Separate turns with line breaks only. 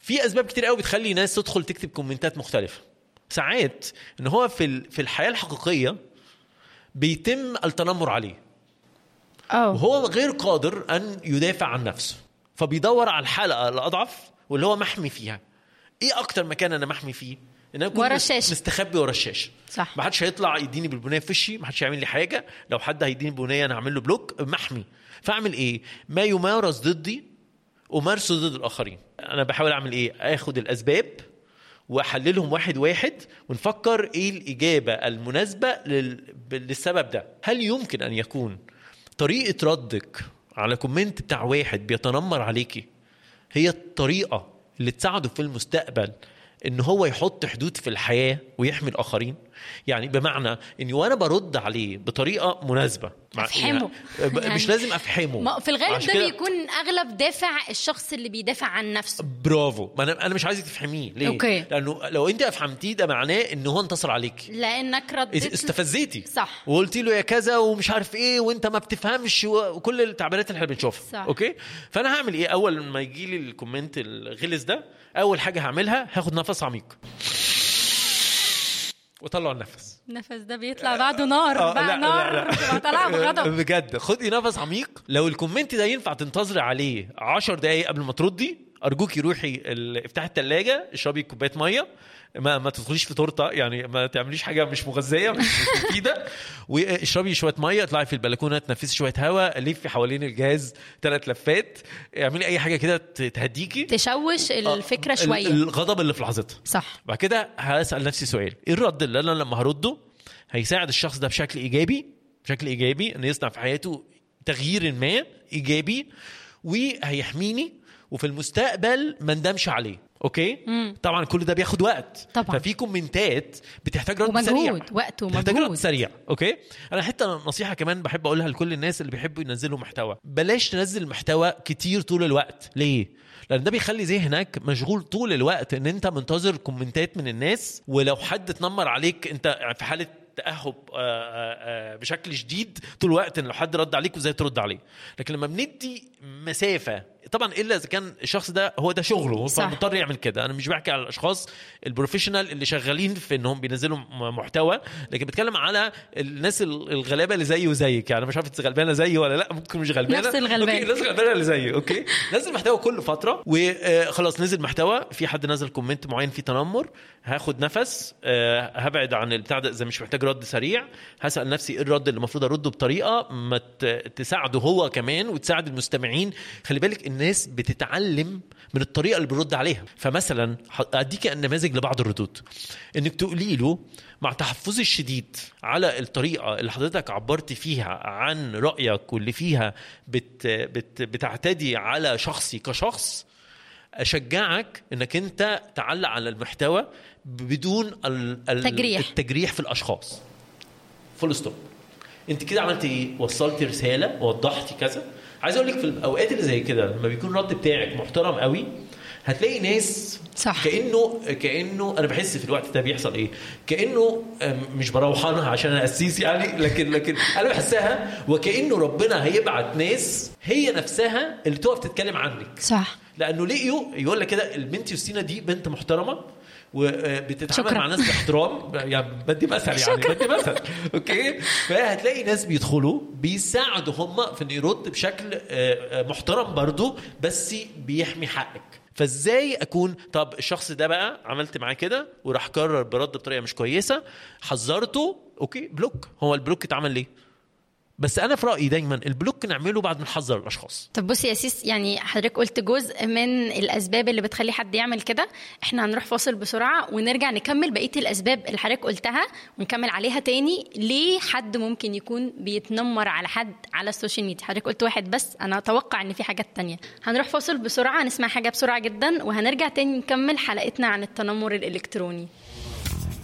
في اسباب كتير قوي بتخلي ناس تدخل تكتب كومنتات مختلفه ساعات ان هو في ال- في الحياه الحقيقيه بيتم التنمر عليه
اه
وهو غير قادر ان يدافع عن نفسه فبيدور على الحلقه الاضعف واللي هو محمي فيها ايه اكتر مكان انا محمي فيه ان انا اكون
ورا
مس-
الشاشة.
مستخبي ورا الشاشه
صح.
ما حدش هيطلع يديني بالبنيه في وشي ما حدش هيعمل لي حاجه لو حد هيديني بالبنيه انا هعمل له بلوك محمي فاعمل ايه ما يمارس ضدي امارسه ضد الاخرين انا بحاول اعمل ايه اخد الاسباب واحللهم واحد واحد ونفكر ايه الاجابه المناسبه لل... للسبب ده هل يمكن ان يكون طريقه ردك على كومنت بتاع واحد بيتنمر عليكي هي الطريقه اللي تساعده في المستقبل ان هو يحط حدود في الحياه ويحمي الاخرين يعني بمعنى اني وانا برد عليه بطريقه مناسبه مع-
أفحمه.
يعني ب-
يعني
مش لازم افحمه
ما في الغالب
عشان
ده
كده-
بيكون اغلب دافع الشخص اللي بيدافع عن نفسه
برافو ما انا انا مش عايزك تفهميه ليه
أوكي.
لانه لو انت افهمتيه ده معناه ان هو انتصر عليك
لانك رديت
استفزيتي
صح.
وقلت له يا كذا ومش عارف ايه وانت ما بتفهمش و- وكل التعبيرات اللي احنا بنشوفها
صح.
اوكي فانا هعمل ايه اول ما يجي لي الكومنت الغلس ده اول حاجه هعملها هاخد نفس عميق واطلع النفس
النفس ده بيطلع بعده نار
آه،
بقى
لا،
نار
لا، لا.
بتبقى طالعه بغضب
بجد خدي نفس عميق لو الكومنت ده ينفع تنتظري عليه 10 دقايق قبل ما تردي ارجوكي روحي ال- افتحي الثلاجه اشربي كوبايه ميه ما ما تدخليش في تورته يعني ما تعمليش حاجه مش مغذيه مش مش مفيده واشربي شويه ميه اطلعي في البلكونه تنفسي شويه هواء لفي حوالين الجهاز ثلاث لفات اعملي اي حاجه كده ت- تهديكي
تشوش الفكره
ال-
شويه
الغضب اللي في لحظتها
صح
بعد كده هسال نفسي سؤال ايه الرد اللي انا لما هرده هيساعد الشخص ده بشكل ايجابي بشكل ايجابي انه يصنع في حياته تغيير ما ايجابي وهيحميني وفي المستقبل ما ندمش عليه اوكي
مم.
طبعا كل ده بياخد وقت
طبعا.
ففي كومنتات بتحتاج رد
ومجهود،
سريع
وقت
بتحتاج رد
ومجهود.
سريع اوكي انا حته نصيحه كمان بحب اقولها لكل الناس اللي بيحبوا ينزلوا محتوى بلاش تنزل محتوى كتير طول الوقت ليه لان ده بيخلي ذهنك مشغول طول الوقت ان انت منتظر كومنتات من الناس ولو حد اتنمر عليك انت في حاله تاهب آه، آه، آه، بشكل شديد طول الوقت ان لو حد رد عليك وازاي ترد عليه لكن لما بندي مسافه طبعا الا اذا كان الشخص ده هو ده شغله
صح.
فمضطر يعمل كده انا مش بحكي على الاشخاص البروفيشنال اللي شغالين في انهم بينزلوا م- محتوى لكن بتكلم على الناس ال- الغلابه اللي زيي وزيك يعني مش عارف انت غلبانه زيي ولا لا ممكن مش غلبانه
نفس الغلبان.
اوكي الناس الغلبانه اللي زيي اوكي نزل محتوى كل فتره وخلاص نزل محتوى في حد نزل كومنت معين فيه تنمر هاخد نفس آه، هبعد عن البتاع ده اذا مش محتاج رد سريع هسال نفسي ايه الرد اللي المفروض ارده بطريقه ما ت- تساعده هو كمان وتساعد المستمعين خلي بالك الناس بتتعلم من الطريقه اللي بيرد عليها فمثلا ح- اديك نماذج لبعض الردود انك تقولي له مع تحفظي الشديد على الطريقه اللي حضرتك عبرت فيها عن رايك واللي فيها بت بت بتعتدي على شخصي كشخص اشجعك انك انت تعلق على المحتوى بدون ال- ال-
تجريح.
التجريح في الاشخاص فول ستوب انت كده عملت ايه وصلتي رساله وضحتي كذا عايز اقول لك في الاوقات اللي زي كده لما بيكون الرد بتاعك محترم قوي هتلاقي ناس
صح.
كانه كانه انا بحس في الوقت ده بيحصل ايه كانه أم، مش بروحانها عشان انا قسيس يعني لكن لكن انا بحسها وكانه ربنا هيبعت ناس هي نفسها اللي تقف تتكلم عنك
صح
لانه لقيوا يقول لك كده البنت يوستينا دي بنت محترمه وبتتعامل
شكراً.
مع ناس باحترام يعني بدي مثل يعني
شكراً.
بدي مثل اوكي فهتلاقي ناس بيدخلوا بيساعدوا هم في انه يرد بشكل آه، آه، محترم برضو بس بيحمي حقك فازاي اكون طب الشخص ده بقى عملت معاه كده وراح قرر برد بطريقه مش كويسه حذرته اوكي بلوك هو البلوك اتعمل ليه بس انا في رايي دايما البلوك نعمله بعد ما نحذر الاشخاص
طب بصي يا سيس يعني حضرتك قلت جزء من الاسباب اللي بتخلي حد يعمل كده احنا هنروح فاصل بسرعه ونرجع نكمل بقيه الاسباب اللي حضرتك قلتها ونكمل عليها تاني ليه حد ممكن يكون بيتنمر على حد على السوشيال ميديا حضرتك قلت واحد بس انا اتوقع ان في حاجات تانية هنروح فاصل بسرعه نسمع حاجه بسرعه جدا وهنرجع تاني نكمل حلقتنا عن التنمر الالكتروني